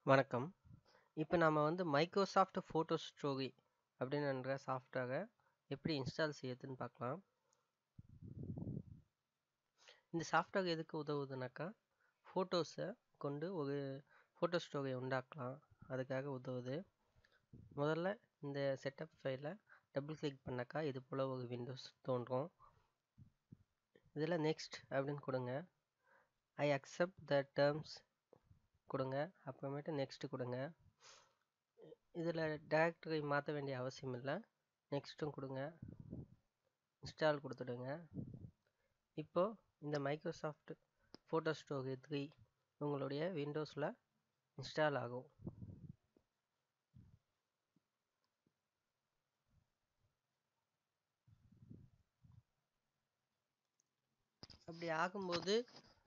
வணக்கம். இப்ப நாம வந்து மைக்ரோசாஃப்ட் ஃபோட்டோ ஸ்டோரி அப்படின்ற சாஃப்ட்வேரை எப்படி இன்ஸ்டால் செய்யறதுன்னு பார்க்கலாம். இந்த சாஃப்ட்வேர் எதுக்கு உதவுதுனாக்கா, ஃபோட்டோஸை கொண்டு ஒரு ஃபோட்டோ ஸ்டோரியை உண்டாக்கலாம். அதுக்காக உதவுது. முதல்ல இந்த செட்டப் ஃபைலை டபுள் கிளிக் பண்ணாக்கா இது போல் ஒரு விண்டோஸ் தோன்றும். இதில் நெக்ஸ்ட் அப்படின்னு கொடுங்க. ஐ அக்செப்ட் த டேர்ம்ஸ் கொடுங்க. அப்புறமேட்டு நெக்ஸ்ட் கொடுங்க. இதில் டைரக்டரி மாற்ற வேண்டிய அவசியம் இல்லை. நெக்ஸ்ட்டும் கொடுங்க. இன்ஸ்டால் கொடுத்துடுங்க. இப்போ இந்த மைக்ரோசாஃப்ட் ஃபோட்டோ ஸ்டோரி த்ரீ உங்களுடைய விண்டோஸில் இன்ஸ்டால் ஆகும். அப்படி ஆகும்போது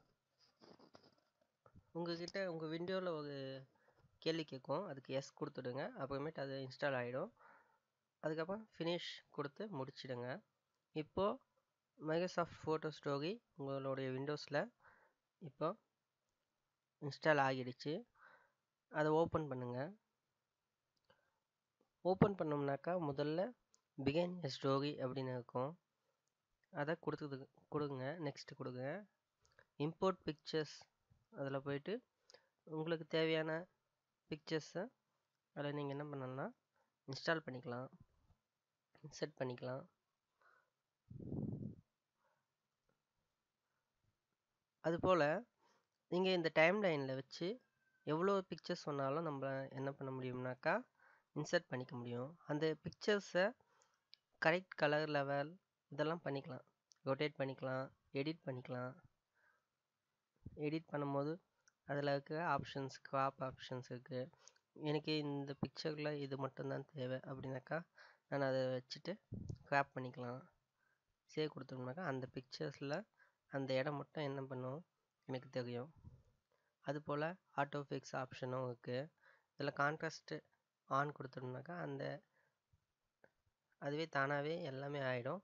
உங்ககிட்ட உங்கள் விண்டோவில் ஒரு கேள்வி கேட்கும். அதுக்கு எஸ் கொடுத்துடுங்க. அப்புறமேட்டு அது இன்ஸ்டால் ஆகிடும். அதுக்கப்புறம் ஃபினிஷ் கொடுத்து முடிச்சிடுங்க. இப்போது மைக்ரோசாஃப்ட் ஃபோட்டோ ஸ்டோரி உங்களுடைய விண்டோஸில் இப்போ இன்ஸ்டால் ஆகிடுச்சு. அதை ஓப்பன் பண்ணுங்கள். ஓப்பன் பண்ணோம்னாக்கா முதல்ல பிகைன் எ ஸ்டோரி அப்படின்னு இருக்கும். அதை கொடுத்தது கொடுங்க. நெக்ஸ்ட் கொடுங்க. இம்போர்ட் பிக்சர்ஸ் அதில் போயிட்டு உங்களுக்கு தேவையான பிக்சர்ஸை அதில் நீங்கள் என்ன பண்ணலாம் இன்ஸ்டால் பண்ணிக்கலாம். செட் பண்ணிக்கலாம். அதுபோல் நீங்கள் இந்த டைம் லைனில் வச்சு எவ்வளோ பிக்சர்ஸ் சொன்னாலும் நம்ம என்ன பண்ண முடியும்னாக்கா இன்சர்ட் பண்ணிக்க முடியும். அந்த பிக்சர்ஸை கரெக்ட் கலர் லெவல் இதெல்லாம் பண்ணிக்கலாம். ரொட்டேட் பண்ணிக்கலாம். எடிட் பண்ணிக்கலாம். எடிட் பண்ணும்போது அதில் இருக்கிற ஆப்ஷன்ஸ் கிராப் ஆப்ஷன்ஸ் இருக்குது. எனக்கு இந்த பிக்சரில் இது மட்டும்தான் தேவை அப்படின்னாக்கா நான் அதை வச்சுட்டு கிராப் பண்ணிக்கலாம். சேவ் கொடுத்தோம்னாக்கா அந்த பிக்சர்ஸில் அந்த இடம் மட்டும் என்ன பண்ணும் எனக்கு தெரியும். அதுபோல் ஆட்டோ ஃபிக்ஸ் ஆப்ஷனும் இருக்குது. இதில் கான்ட்ராஸ்ட்டு ஆன் கொடுத்தோம்னாக்கா அந்த அதுவே தானாகவே எல்லாமே ஆகிடும்.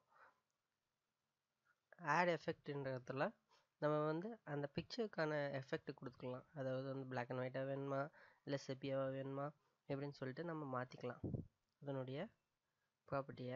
ஆட் எஃபெக்ட்ன்ற இடத்துல நம்ம வந்து அந்த பிக்சருக்கான எஃபெக்ட் கொடுத்துக்கலாம். அதாவது வந்து பிளாக் அண்ட் ஒயிட்டாக வேணுமா இல்லை செப்பியாவாக வேணுமா எப்படின்னு சொல்லிட்டு நம்ம மாற்றிக்கலாம். அதனுடைய ப்ராப்பர்ட்டியை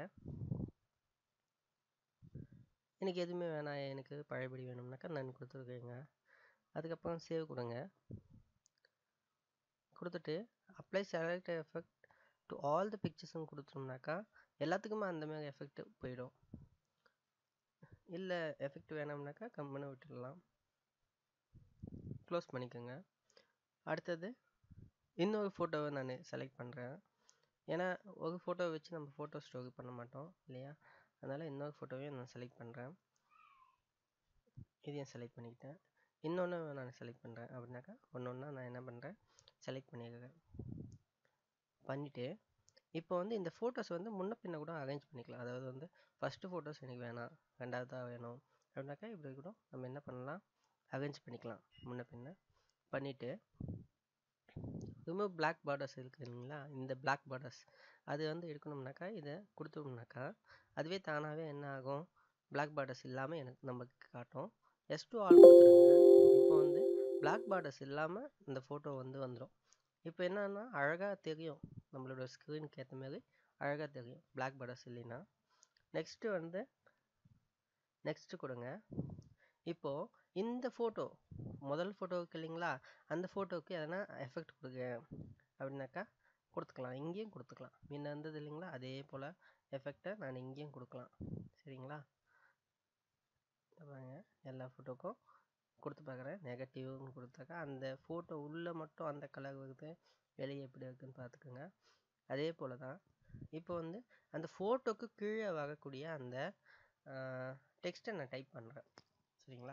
எனக்கு எதுவுமே வேணாம் எனக்கு பழையபடி வேணும்னாக்கா நான் கொடுத்துருக்கேங்க. அதுக்கப்புறம் சேவ் கொடுங்க. கொடுத்துட்டு apply select effect to all the பிக்சர்ஸ்னு கொடுத்தோம்னாக்கா எல்லாத்துக்குமே அந்த மாதிரி எஃபெக்ட் போயிடும். இல்லை எஃபெக்ட் வேணாம்னாக்கா கம்முன்னு விட்டுடலாம். க்ளோஸ் பண்ணிக்கோங்க. அடுத்தது இன்னொரு ஃபோட்டோவை நான் செலக்ட் பண்ணுறேன். ஏன்னா ஒரு ஃபோட்டோவை வச்சு நம்ம ஃபோட்டோ ஸ்டோரி பண்ண மாட்டோம் இல்லையா? அதனால் இன்னொரு ஃபோட்டோவையும் நான் செலக்ட் பண்ணுறேன். இதையும் செலக்ட் பண்ணிக்கிட்டேன். இன்னொன்று நான் செலக்ட் பண்ணுறேன் அப்படின்னாக்கா ஒன்று ஒன்றா நான் என்ன பண்ணுறேன் செலக்ட் பண்ணிடுறேன். பண்ணிவிட்டு இப்போ வந்து இந்த ஃபோட்டோஸ் வந்து முன்ன பின்ன கூட அரேஞ்ச் பண்ணிக்கலாம். அதாவது வந்து ஃபஸ்ட்டு ஃபோட்டோஸ் எனக்கு வேணாம் ரெண்டாவதாக வேணும் அப்படின்னாக்கா இப்படி கூட நம்ம என்ன பண்ணலாம் அரேஞ்ச் பண்ணிக்கலாம் முன்ன பின்ன பண்ணிவிட்டு ரிமூவ் பிளாக் பார்டர்ஸ் இருக்குது இல்லைங்களா இந்த பிளாக் பார்டர்ஸ் அது வந்து எடுக்கணும்னாக்கா இதை கொடுத்தோம்னாக்கா அதுவே தானாகவே என்ன ஆகும் பிளாக் பார்டர்ஸ் இல்லாமல் எனக்கு நமக்கு காட்டும். எஸ் டூ ஆல் கொடுத்துருங்க. இப்போ வந்து பிளாக் பார்டர்ஸ் இல்லாமல் இந்த ஃபோட்டோ வந்து வந்துடும். இப்போ என்னன்னா அழகாக தெரியும். நம்மளோட ஸ்க்ரீனுக்கு ஏற்ற மாதிரி அழகாக தெரியும். பிளாக் பார்டர்ஸ் இல்லைன்னா நெக்ஸ்ட்டு வந்து நெக்ஸ்ட்டு கொடுங்க. இப்போது இந்த ஃபோட்டோ முதல் ஃபோட்டோ இருக்கு இல்லைங்களா அந்த ஃபோட்டோவுக்கு எதனா எஃபெக்ட் கொடுங்க அப்படின்னாக்கா கொடுத்துக்கலாம். இங்கேயும் கொடுத்துக்கலாம். முன்ன இருந்தது இல்லைங்களா அதே போல் எஃபெக்டை நான் இங்கேயும் கொடுக்கலாம். சரிங்களா? பாருங்க எல்லா ஃபோட்டோக்கும் கொடுத்து பார்க்குறேன். நெகட்டிவ்னு கொடுத்தாக்கா அந்த ஃபோட்டோ உள்ளே மட்டும் அந்த கலர் வருது. வெளியே எப்படி இருக்குதுன்னு பார்த்துக்கோங்க. அதே போல் தான் இப்போ வந்து அந்த ஃபோட்டோக்கு கீழே வரக்கூடிய அந்த டெக்ஸ்ட்டை நான் டைப் பண்ணுறேன். சரிங்களா?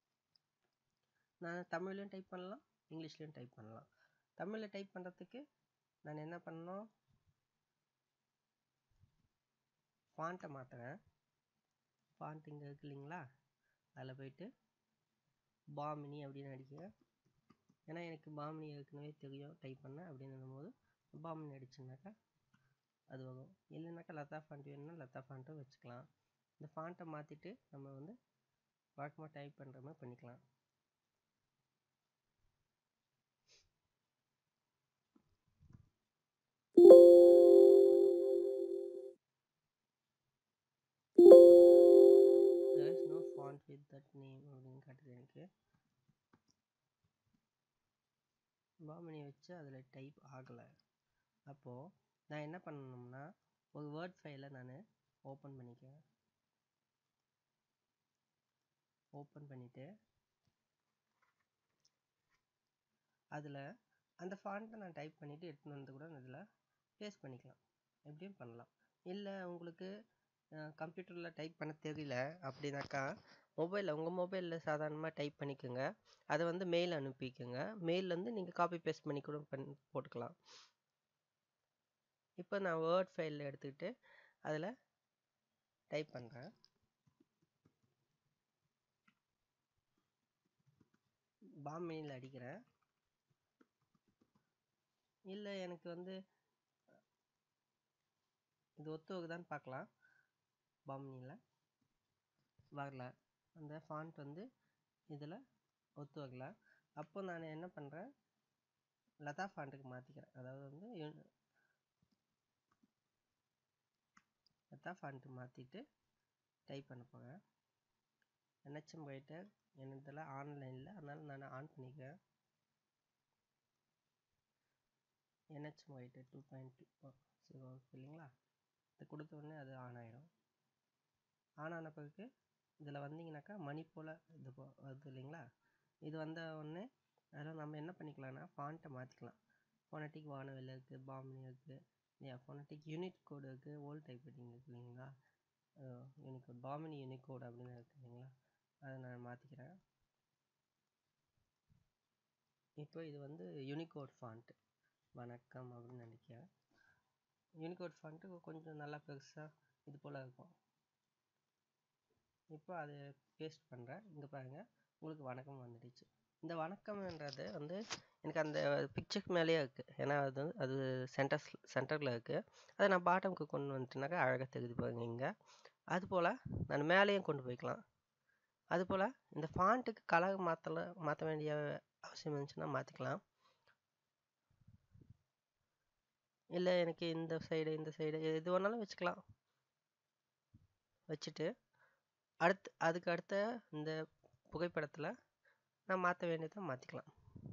நான் தமிழ்லையும் டைப் பண்ணலாம். இங்கிலீஷ்லேயும் டைப் பண்ணலாம். தமிழில் டைப் பண்ணுறதுக்கு நான் என்ன பண்ணணும் ஃபாண்ட்டை மாற்றுறேன். ஃபாண்ட் இங்கே இருக்கு இல்லைங்களா அதில் போயிட்டு பாமினி அப்படின்னு அடிக்கிறேன். ஏன்னா எனக்கு பாமினி ஏற்கனவே தெரியும் டைப் பண்ண அப்படின்னு போது பாமினி அடிச்சோம்னாக்கா அது வரும். இல்லைனாக்கா லதா ஃபாண்ட் வேணும்னா லதா ஃபாண்ட்டும் வச்சுக்கலாம். இந்த ஃபாண்ட்டை மாற்றிட்டு நம்ம வந்து வழக்கமாக டைப் பண்ணுற மாதிரி பண்ணிக்கலாம். வித் தட் நேம் அப்படின்னு காட்டுது எனக்கு பாமினி வச்சு அதில் டைப் ஆகலை அப்போது நான் என்ன பண்ணணும்னா ஒரு வேர்ட் ஃபைலை நான் ஓப்பன் பண்ணிக்கிறேன் ஓப்பன் பண்ணிவிட்டு அதில் அந்த ஃபாண்ட்டை நான் டைப் பண்ணிவிட்டு எடுத்துன்னு வந்து கூட இதில் பேஸ்ட் பண்ணிக்கலாம் எப்படியும் பண்ணலாம் இல்லை உங்களுக்கு கம்ப்யூட்டரில் டைப் பண்ண தெரியல அப்படின்னாக்கா மொபைலில் உங்கள் மொபைலில் சாதாரணமாக டைப் பண்ணிக்கோங்க அதை வந்து மெயில் அனுப்பிக்கோங்க மெயிலேருந்து நீங்கள் காப்பி பேஸ்ட் பண்ணி கூட பண் போட்டுக்கலாம் இப்போ நான் வேர்ட் ஃபைலில் எடுத்துக்கிட்டு அதில் டைப் பண்ணுறேன் பாம்பினியில் அடிக்கிறேன் இல்லை எனக்கு வந்து இது ஒத்து வருதான்னு பார்க்கலாம் பாம்பினியில் வரல அந்த ஃபாண்ட் வந்து இதில் ஒத்து வரல அப்போ நான் என்ன பண்ணுறேன் லதா ஃபாண்ட்டுக்கு மாற்றிக்கிறேன் அதாவது வந்து லதா ஃபாண்ட்டு மாற்றிட்டு டைப் பண்ண போகிறேன் என்ஹெச்எம் ரைட்டர் என்னதில் ஆன்லைனில் அதனால் நான் ஆன் பண்ணிக்கிறேன் NHM writer two point two zero இல்லைங்களா இது கொடுத்த உடனே அது ஆன் ஆகிடும் ஆன் ஆன பிறகு இதில் வந்தீங்கன்னாக்கா மணி போல் இது போ வருது இல்லைங்களா இது வந்த உடனே அதில் நம்ம என்ன பண்ணிக்கலாம்னா ஃபாண்ட்டை மாற்றிக்கலாம் ஃபோனட்டிக் வானவில் இருக்குது பாமினி இருக்குது இல்லையா ஃபோனட்டிக் யூனிட் கோடு இருக்குது ஓல்ட் டைப் ரைட்டிங் இருக்குது இல்லைங்களா யூனிகோட் பாமினி யூனிகோட் அப்படின்னு இருக்குது இல்லைங்களா அதை நான் மாற்றிக்கிறேன் இப்போ இது வந்து யூனிகோட் ஃபாண்ட்டு வணக்கம் அப்படின்னு நினைக்கிறேன் யூனிகோட் ஃபாண்ட்டு கொஞ்சம் நல்லா பெருசாக இது போல் இருக்கும் இப்போ அதை பேஸ்ட் பண்ணுறேன் இங்கே பாருங்கள் உங்களுக்கு வணக்கம் வந்துடுச்சு இந்த வணக்கம்ன்றது வந்து எனக்கு அந்த பிக்சருக்கு மேலேயே இருக்குது ஏன்னா அது வந்து அது சென்டர்ஸ் சென்டரில் இருக்குது அதை நான் பாட்டமுக்கு கொண்டு வந்துட்டேனாக்கா அழகாக தெரியுது பாருங்க இங்கே அதுபோல் நான் மேலேயும் கொண்டு போய்க்கலாம் அதுபோல் இந்த ஃபாண்ட்டுக்கு கலர் மாற்றல மாற்ற வேண்டிய அவசியம் இருந்துச்சுன்னா மாற்றிக்கலாம் இல்லை எனக்கு இந்த சைடு இந்த சைடு எது வேணாலும் வச்சுக்கலாம் வச்சுட்டு அடுத்து அதுக்கு அடுத்த இந்த புகைப்படத்தில் நான் மாற்ற வேண்டியதை மாற்றிக்கலாம்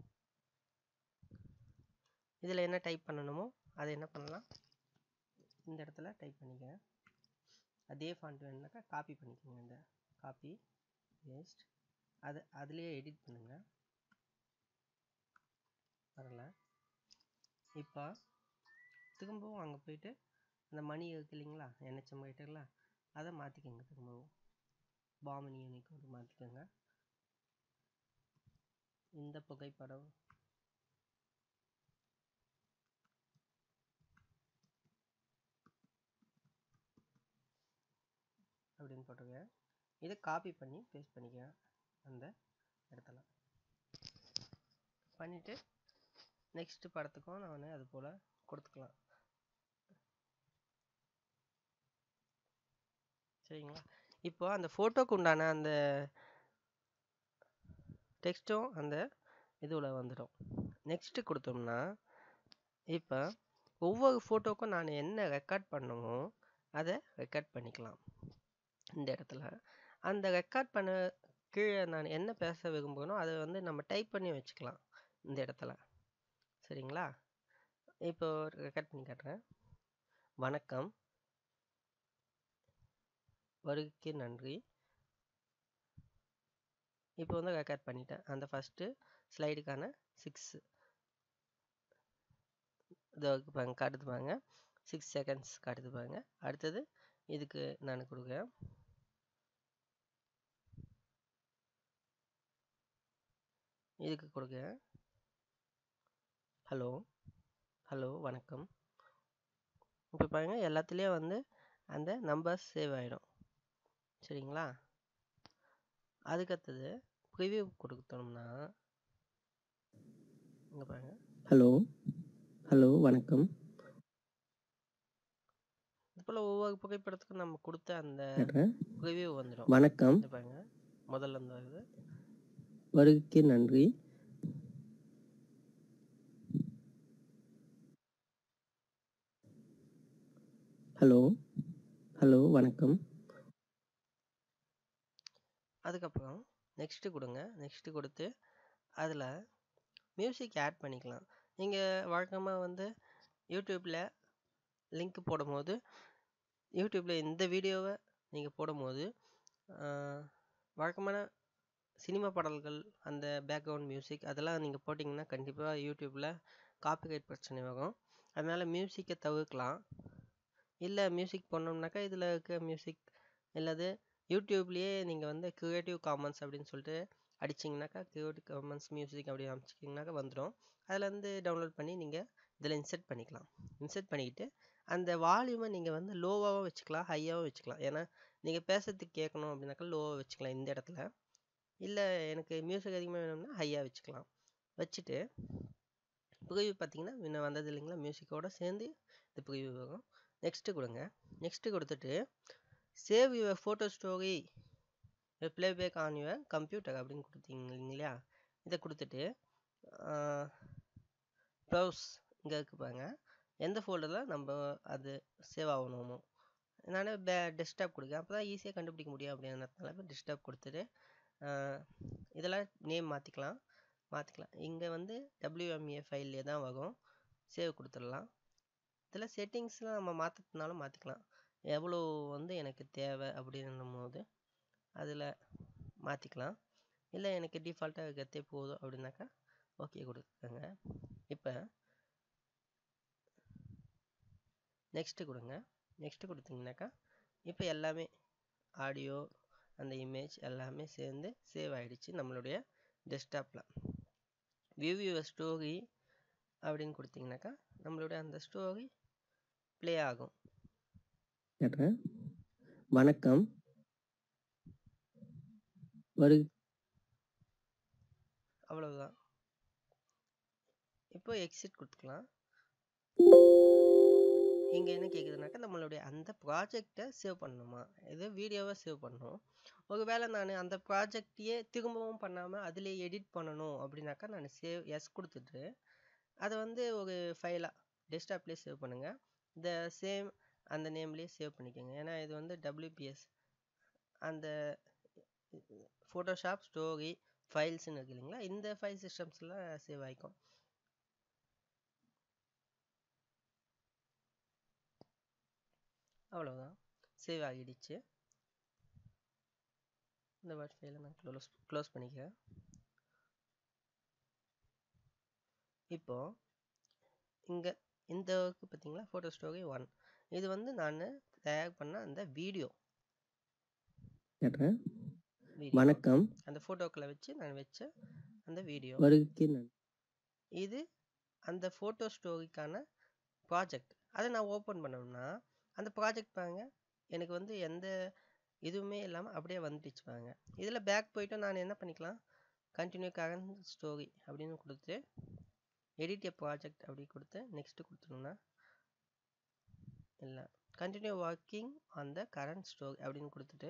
இதில் என்ன டைப் பண்ணணுமோ அதை என்ன பண்ணலாம் இந்த இடத்துல டைப் பண்ணிக்கிறேன் அதே ஃபாண்ட் வேணுனாக்கா காப்பி பண்ணிக்கோங்க இந்த காப்பி பேஸ்ட் அது அதுலேயே எடிட் பண்ணுங்கள் வரல இப்போ திரும்பவும் அங்கே போயிட்டு அந்த மணி இருக்கு இல்லைங்களா என்ஹெச்எம் ரைட்டரில் அதை மாற்றிக்கோங்க திரும்பவும் பாமினி யூனிகோடு மாற்றிக்கோங்க இந்த புகைப்படம் அப்படின்னு போட்டுருங்க இதை காப்பி பண்ணி பேஸ்ட் பண்ணிக்க அந்த இடத்துல பண்ணிவிட்டு நெக்ஸ்ட் படத்துக்கும் நான் அது போல் கொடுத்துக்கலாம் சரிங்களா இப்போ அந்த ஃபோட்டோக்கு உண்டான அந்த டெக்ஸ்ட்டும் அந்த இதுவில் வந்துடும் நெக்ஸ்ட்டு கொடுத்தோம்னா இப்போ ஒவ்வொரு ஃபோட்டோக்கும் நான் என்ன ரெக்கார்ட் பண்ணணுமோ அதை ரெக்கார்ட் பண்ணிக்கலாம் இந்த இடத்துல அந்த ரெக்கார்ட் பண்ண கீழே நான் என்ன பேச விரும்புகிறனோ அதை வந்து நம்ம டைப் பண்ணி வச்சுக்கலாம் இந்த இடத்துல சரிங்களா இப்போ ரெக்கார்ட் பண்ணி காட்டுறேன் வணக்கம் வருகைக்கு நன்றி இப்போ வந்து ரெக்கார்ட் பண்ணிட்டேன் அந்த ஃபஸ்ட்டு ஸ்லைடுக்கான சிக்ஸு இது பாருங்க காட்டுது பாருங்க சிக்ஸ் செகண்ட்ஸ் காட்டுது பாருங்க அடுத்தது இதுக்கு நான் கொடுக்குறேன் இதுக்கு கொடுக்குறேன் ஹலோ ஹலோ வணக்கம் இப்போ பாருங்க எல்லாத்துலேயும் வந்து அந்த நம்பர்ஸ் சேவ் ஆகிடும் சரிங்களா அதுக்கடுத்தது ப்ரிவியூ கொடுத்தோம்னா இங்கே பாருங்க ஹலோ ஹலோ வணக்கம் இது போல் ஒவ்வொரு புகைப்படத்துக்கும் நம்ம கொடுத்த அந்த கேட்டேன். ரிவ்யூ வந்துடும் வணக்கம் இது பாருங்க முதல்ல இருந்து வருது வருகைக்கு நன்றி ஹலோ ஹலோ வணக்கம் அதுக்கப்புறம் நெக்ஸ்ட்டு கொடுங்க நெக்ஸ்ட்டு கொடுத்து அதில் மியூசிக் ஆட் பண்ணிக்கலாம் நீங்கள் வழக்கமாக வந்து யூடியூப்பில் லிங்க் போடும்போது யூடியூப்பில் இந்த வீடியோவை நீங்கள் போடும்போது வழக்கமான சினிமா பாடல்கள் அந்த பேக்ரவுண்ட் மியூசிக் அதெல்லாம் நீங்கள் போட்டிங்கன்னா கண்டிப்பாக யூடியூப்பில் காப்பிரைட் பிரச்சனை வரும் அதனால் மியூசிக்கை தவிர்க்கலாம் இல்லை மியூசிக் போடணும்னாக்கா இதில் இருக்க மியூசிக் இல்லது யூடியூப்லேயே நீங்கள் வந்து க்ரியேட்டிவ் காமன்ஸ் அப்படின்னு சொல்லிட்டு அடிச்சிங்கனாக்கா க்ரியேட்டிவ் காமன்ஸ் மியூசிக் அப்படி அமைச்சிக்கிங்கனாக்கா வந்துடும் அதில் வந்து டவுன்லோட் பண்ணி நீங்கள் இதில் இன்செர்ட் பண்ணிக்கலாம் இன்செர்ட் பண்ணிக்கிட்டு அந்த வால்யூமை நீங்கள் வந்து லோவாகவும் வச்சுக்கலாம் ஹையாகவும் வச்சுக்கலாம் ஏன்னா நீங்கள் பேசுறதுக்கு கேட்கணும் அப்படின்னாக்கா லோவாக வச்சுக்கலாம் இந்த இடத்துல இல்லை எனக்கு மியூசிக் அதிகமாக வேணும்னா ஹையாக வச்சுக்கலாம் வச்சுட்டு ப்ரிவியூ பார்த்தீங்கன்னா முன்ன வந்தது இல்லைங்களா மியூசிக்கோட சேர்ந்து இந்த ப்ரிவியூ வரும் நெக்ஸ்ட்டு கொடுங்க நெக்ஸ்ட்டு கொடுத்துட்டு save your photo story playback on your computer அப்படின்னு கொடுத்தீங்க இல்லைங்களா இதை கொடுத்துட்டு ப்ரௌஸ் இங்கே இருக்கு பாருங்க எந்த ஃபோல்டரில் நம்ம அது சேவ் ஆகணுமோ நான் பே டெஸ்க்டாப் கொடுக்கேன் அப்போ தான் ஈஸியாக கண்டுபிடிக்க முடியும் அப்படின்றதுனால இப்போ டெஸ்க்டாப் கொடுத்துட்டு இதெல்லாம் நேம் மாற்றிக்கலாம் மாற்றிக்கலாம் இங்கே வந்து டபிள்யூஎம்ஏ ஃபைல்லே தான் வரும் சேவ் கொடுத்துடலாம் இதில் செட்டிங்ஸ்லாம் நம்ம மாற்றுறதுனாலும் மாற்றிக்கலாம் எவ்வளோ வந்து எனக்கு தேவை அப்படின்னும் போது அதில் மாற்றிக்கலாம் இல்லை எனக்கு டிஃபால்ட்டாக இருக்கிறதே போதும் அப்படின்னாக்கா ஓகே கொடுத்துக்கோங்க இப்போ நெக்ஸ்ட்டு கொடுங்க நெக்ஸ்ட்டு கொடுத்தீங்கன்னாக்கா இப்போ எல்லாமே ஆடியோ அந்த இமேஜ் எல்லாமே சேர்ந்து சேவ் ஆகிடுச்சு நம்மளுடைய டெஸ்க்டாப்பில் வியூ யுவர் ஸ்டோரி அப்படின்னு கொடுத்தீங்கன்னாக்கா நம்மளுடைய அந்த ஸ்டோரி ப்ளே ஆகும் கேட்டேன் வணக்கம் வரு அவ்வளவுதான் இப்போ எக்ஸிட் கொடுத்துக்கலாம் இங்கே என்ன கேட்குதுனாக்கா நம்மளுடைய அந்த ப்ராஜெக்டை சேவ் பண்ணணுமா இது வீடியோவை சேவ் பண்ணணும் ஒருவேளை நான் அந்த ப்ராஜெக்டையே திரும்பவும் பண்ணாமல் அதிலே எடிட் பண்ணணும் அப்படின்னாக்கா நான் சேவ் எஸ் கொடுத்துட்டு அதை வந்து ஒரு ஃபைலாக டெஸ்க்டாப்லேயே சேவ் பண்ணுங்கள் இந்த சேம் அந்த நேம்லேயே சேவ் பண்ணிக்கோங்க ஏன்னா இது வந்து டபிள்யூபிஎஸ் அந்த ஃபோட்டோஷாப் ஸ்டோரி ஃபைல்ஸ்னு இருக்கு இல்லைங்களா இந்த ஃபைல் சிஸ்டம்ஸில் சேவ் ஆகிக்கும் அவ்வளோதான் சேவ் ஆகிடுச்சு இந்த வேர்ட் ஃபைலை நான் க்ளோஸ் க்ளோஸ் பண்ணிக்கிறேன் இப்போ இங்கே இந்த ஒர்க்கு பார்த்தீங்களா ஃபோட்டோ ஸ்டோரி ஒன் இது வந்து நான் தயார் பண்ண அந்த வீடியோ கேட்டேன் வீடியோ வணக்கம் அந்த ஃபோட்டோக்களை வச்சு நான் வச்ச அந்த வீடியோ வருகைக்கு நன்றி இது அந்த ஃபோட்டோ ஸ்டோரிக்கான ப்ராஜெக்ட் அதை நான் ஓப்பன் பண்ணோம்னா அந்த ப்ராஜெக்ட் பாருங்க எனக்கு வந்து எந்த இதுவுமே இல்லாமல் அப்படியே வந்துடுச்சு பாருங்க இதில் பேக் போயிட்டு நான் என்ன பண்ணிக்கலாம் கண்டினியூ கரண்ட் ஸ்டோரி அப்படின்னு கொடுத்து எடிட் எ ப்ராஜெக்ட் அப்படி கொடுத்து நெக்ஸ்ட்டு கொடுத்துட்டோம்னா இல்லை continue working on the current story அப்படின்னு கொடுத்துட்டு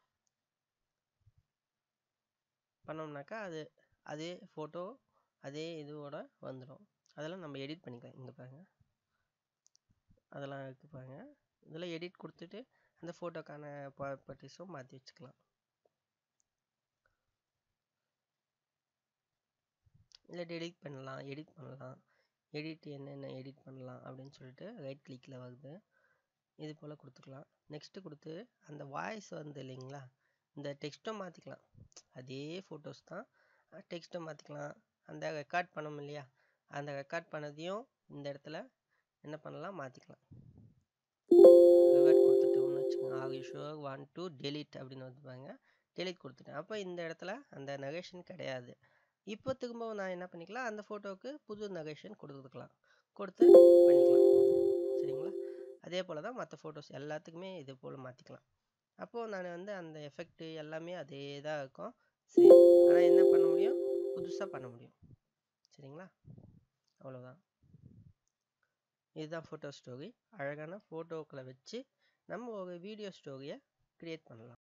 பண்ணோம்னாக்கா அது அதே ஃபோட்டோ அதே இதுவோட வந்துடும் அதெல்லாம் நம்ம எடிட் பண்ணிக்கலாம் இங்கே பாருங்க அதெல்லாம் இருக்கு பாருங்க இதில் எடிட் கொடுத்துட்டு அந்த ஃபோட்டோக்கான ப்ராப்பர்ட்டிஸும் மாற்றி வச்சுக்கலாம் இல்லை எடிட் பண்ணலாம் எடிட் பண்ணலாம் எடிட் என்னென்ன எடிட் பண்ணலாம் அப்படின்னு சொல்லிட்டு ரைட் கிளிக்கில் வருது இது போல் கொடுத்துக்கலாம் நெக்ஸ்ட்டு கொடுத்து அந்த வாய்ஸ் வந்து இல்லைங்களா இந்த டெக்ஸ்ட்டும் மாற்றிக்கலாம் அதே ஃபோட்டோஸ் தான் டெக்ஸ்ட்டை மாற்றிக்கலாம் அந்த ரெக்கார்ட் பண்ணோம் இல்லையா அந்த ரெக்கார்ட் பண்ணதையும் இந்த இடத்துல என்ன பண்ணலாம் மாற்றிக்கலாம் ரிவர்ட் கொடுத்துட்டோம்னு வச்சுக்கோங்க are you sure want to delete அப்படின்னு வந்துப்பாங்க டெலிட் கொடுத்துட்டேன் அப்போ இந்த இடத்துல அந்த நகேஷன் கிடையாது இப்போ திரும்பவும் நான் என்ன பண்ணிக்கலாம் அந்த ஃபோட்டோவுக்கு புது நகேஷன் கொடுத்துக்கலாம் கொடுத்து பண்ணிக்கலாம் சரிங்களா அதே போல் தான் மற்ற ஃபோட்டோஸ் எல்லாத்துக்குமே இதே போல் மாற்றிக்கலாம் அப்போது நான் வந்து அந்த எஃபெக்ட் எல்லாமே அதே தான் இருக்கும் சரி ஆனால் என்ன பண்ண முடியும் புதுசாக பண்ண முடியும் சரிங்களா அவ்வளோதான் இதுதான் ஃபோட்டோ ஸ்டோரி அழகான ஃபோட்டோக்களை வச்சு நம்ம ஒரு வீடியோ ஸ்டோரியை க்ரியேட் பண்ணலாம்